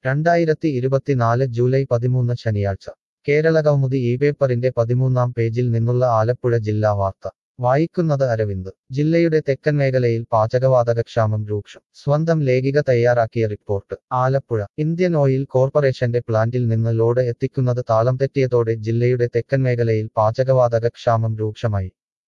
രണ്ടായിരത്തി ഇരുപത്തിനാല് ജൂലൈ പതിമൂന്ന് ശനിയാഴ്ച കേരള കൗമുദി ഈ പേപ്പറിന്റെ പതിമൂന്നാം പേജിൽ നിന്നുള്ള ആലപ്പുഴ ജില്ലാ വാർത്ത വായിക്കുന്നത് അരവിന്ദ് ജില്ലയുടെ തെക്കൻ മേഖലയിൽ പാചകവാതകക്ഷാമം രൂക്ഷം സ്വന്തം ലേഖിക തയ്യാറാക്കിയ റിപ്പോർട്ട് ആലപ്പുഴ ഇന്ത്യൻ ഓയിൽ കോർപ്പറേഷന്റെ പ്ലാന്റിൽ നിന്ന് ലോഡ് എത്തിക്കുന്നത് താളം തെറ്റിയതോടെ ജില്ലയുടെ തെക്കൻ മേഖലയിൽ പാചകവാതകക്ഷാമം രൂക്ഷമായി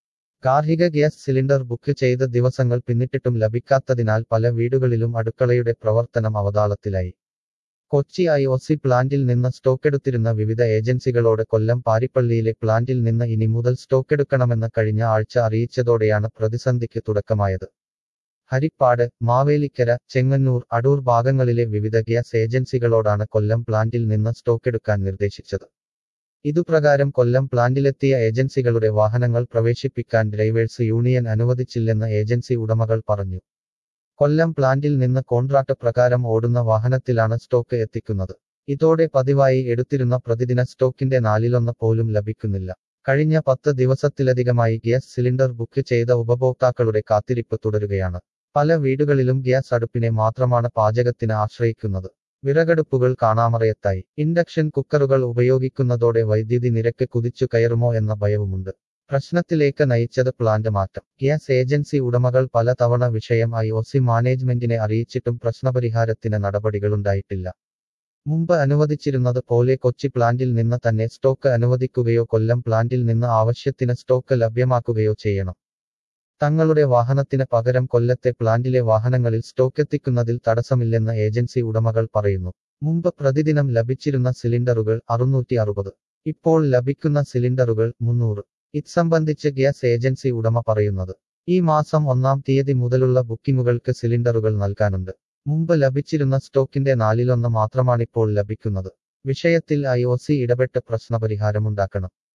ഗാർഹിക ഗ്യാസ് സിലിണ്ടർ ബുക്ക് ചെയ്ത ദിവസങ്ങൾ പിന്നിട്ടിട്ടും ലഭിക്കാത്തതിനാൽ പല വീടുകളിലും അടുക്കളയുടെ പ്രവർത്തനം അവതാളത്തിലായി കൊച്ചി ഐ ഒ സി പ്ലാന്റിൽ നിന്ന് സ്റ്റോക്കെടുത്തിരുന്ന വിവിധ ഏജൻസികളോട് കൊല്ലം പാരിപ്പള്ളിയിലെ പ്ലാന്റിൽ നിന്ന് ഇനി മുതൽ സ്റ്റോക്കെടുക്കണമെന്ന് കഴിഞ്ഞ ആഴ്ച അറിയിച്ചതോടെയാണ് പ്രതിസന്ധിക്ക് തുടക്കമായത് ഹരിപ്പാട് മാവേലിക്കര ചെങ്ങന്നൂർ അടൂർ ഭാഗങ്ങളിലെ വിവിധ ഗ്യാസ് ഏജൻസികളോടാണ് കൊല്ലം പ്ലാന്റിൽ നിന്ന് സ്റ്റോക്കെടുക്കാൻ നിർദ്ദേശിച്ചത് ഇതുപ്രകാരം കൊല്ലം പ്ലാന്റിലെത്തിയ ഏജൻസികളുടെ വാഹനങ്ങൾ പ്രവേശിപ്പിക്കാൻ ഡ്രൈവേഴ്സ് യൂണിയൻ അനുവദിച്ചില്ലെന്ന് ഏജൻസി ഉടമകൾ പറഞ്ഞു കൊല്ലം പ്ലാന്റിൽ നിന്ന് കോൺട്രാക്ട് പ്രകാരം ഓടുന്ന വാഹനത്തിലാണ് സ്റ്റോക്ക് എത്തിക്കുന്നത് ഇതോടെ പതിവായി എടുത്തിരുന്ന പ്രതിദിന സ്റ്റോക്കിന്റെ നാലിലൊന്ന് പോലും ലഭിക്കുന്നില്ല കഴിഞ്ഞ പത്ത് ദിവസത്തിലധികമായി ഗ്യാസ് സിലിണ്ടർ ബുക്ക് ചെയ്ത ഉപഭോക്താക്കളുടെ കാത്തിരിപ്പ് തുടരുകയാണ് പല വീടുകളിലും ഗ്യാസ് അടുപ്പിനെ മാത്രമാണ് പാചകത്തിന് ആശ്രയിക്കുന്നത് വിറകടുപ്പുകൾ കാണാമറയത്തായി ഇൻഡക്ഷൻ കുക്കറുകൾ ഉപയോഗിക്കുന്നതോടെ വൈദ്യുതി നിരക്ക് കുതിച്ചു കയറുമോ എന്ന ഭയവുമുണ്ട് പ്രശ്നത്തിലേക്ക് നയിച്ചത് പ്ലാന്റ് മാറ്റം ഗ്യാസ് ഏജൻസി ഉടമകൾ പലതവണ വിഷയം ഐ ഒ സി മാനേജ്മെന്റിനെ അറിയിച്ചിട്ടും പ്രശ്നപരിഹാരത്തിന് നടപടികളുണ്ടായിട്ടില്ല മുമ്പ് അനുവദിച്ചിരുന്നത് പോലെ കൊച്ചി പ്ലാന്റിൽ നിന്ന് തന്നെ സ്റ്റോക്ക് അനുവദിക്കുകയോ കൊല്ലം പ്ലാന്റിൽ നിന്ന് ആവശ്യത്തിന് സ്റ്റോക്ക് ലഭ്യമാക്കുകയോ ചെയ്യണം തങ്ങളുടെ വാഹനത്തിന് പകരം കൊല്ലത്തെ പ്ലാന്റിലെ വാഹനങ്ങളിൽ സ്റ്റോക്കെത്തിക്കുന്നതിൽ തടസ്സമില്ലെന്ന് ഏജൻസി ഉടമകൾ പറയുന്നു മുമ്പ് പ്രതിദിനം ലഭിച്ചിരുന്ന സിലിണ്ടറുകൾ അറുന്നൂറ്റി അറുപത് ഇപ്പോൾ ലഭിക്കുന്ന സിലിണ്ടറുകൾ മുന്നൂറ് ഇത്സംബന്ധിച്ച് ഗ്യാസ് ഏജൻസി ഉടമ പറയുന്നത് ഈ മാസം ഒന്നാം തീയതി മുതലുള്ള ബുക്കിംഗുകൾക്ക് സിലിണ്ടറുകൾ നൽകാനുണ്ട് മുമ്പ് ലഭിച്ചിരുന്ന സ്റ്റോക്കിന്റെ നാലിലൊന്ന് മാത്രമാണിപ്പോൾ ലഭിക്കുന്നത് വിഷയത്തിൽ ഐ ഒ സി ഇടപെട്ട് പ്രശ്നപരിഹാരമുണ്ടാക്കണം